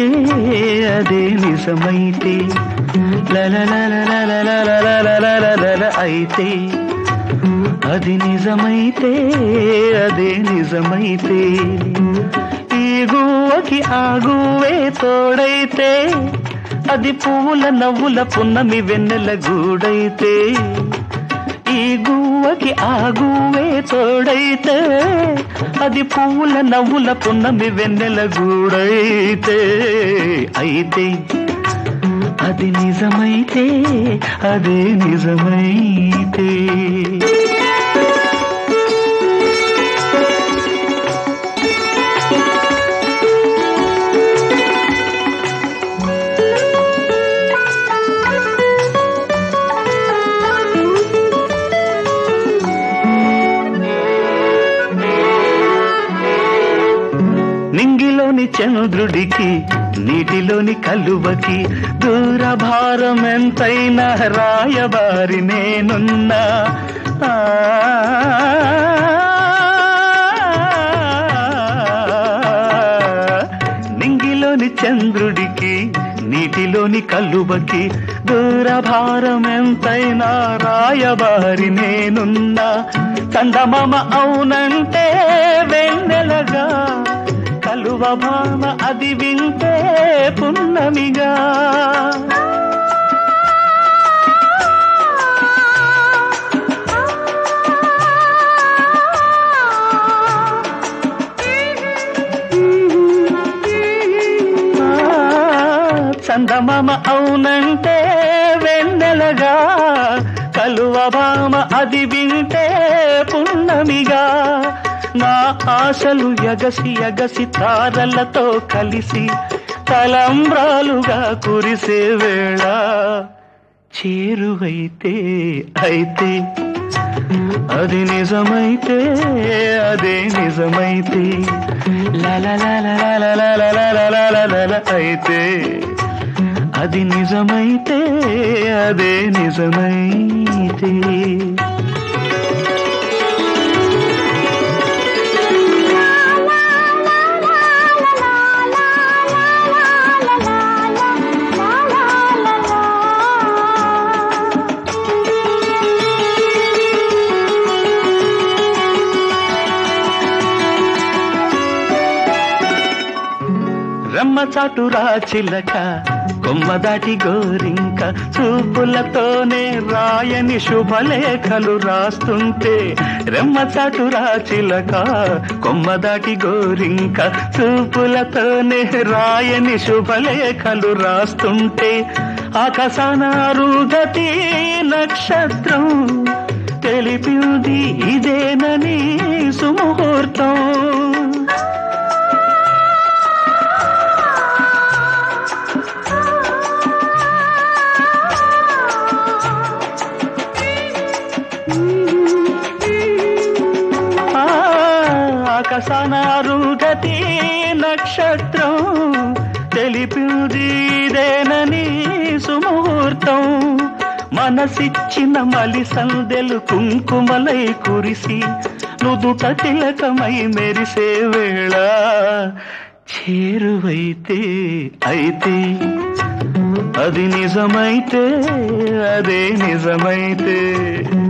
అయితే అదే నిజమైతే లలలలలలలలలలలలల అయితే అది నిజమైతే అదే నిజమైతే ఈ గువ్వకి ఆ గువ్వే తోడైతే అది పువ్వుల నవ్వుల పున్నమి వెన్నెల గూడైతే ఈ గువ్వకి ఆ గువ్వే తోడైతే అది పువ్వుల నవ్వుల పున్నమి వెన్నెల గూడైతే అయితే అది నిజమైతే అదే నిజమైతే నింగిలోని చంద్రుడికి నీటిలోని కలువకి దూర భారం ఎంతైనా రాయబారి నేనున్నా ఆ, నింగిలోని చంద్రుడికి నీటిలోని కలువకి దూర భారం ఎంతైనా రాయబారి నేనున్నా చందమామ అవునంటే వెన్నెలగా కలువ భామ అది వింటే పున్నమిగా ఆ, చందమామ అవునంటే వెన్నెలగా కలువ భామ అది వింటే పున్నమిగా నా ఆశలు ఎగసి ఎగసి తారలతో కలిసి తలంబ్రాలుగా కురిసే వేళ చేరువైతే అయితే అది నిజమైతే అదే నిజమైతే లలలలలలలలలలలలల అయితే అది నిజమైతే అదే నిజమైతే రమ్మ చాటురా చిలక కొమ్మ దాటి గోరింక చూపులతోనే రాయని శుభలేఖలు రాస్తుంటే రెమ్మ చాటురా చిలక కొమ్మ దాటి గోరింక చూపులతోనే రాయని శుభలేఖలు రాస్తుంటే ఆకాశాన అరుగతి నక్షత్రం తెలిపింది ఇదేనని సుముహూర్తం ఆ, ఆకాశాన అరుగతి నక్షత్రం తెలిపింది ఇదేనని సుముహూర్తం మనసిచ్చిన మలి సందెలు కుంకుమలై కురిసి నుదుట తిలకమై మెరిసే వేళ చేరువైతే అయితే అది నిజమైతే అదే నిజమైతే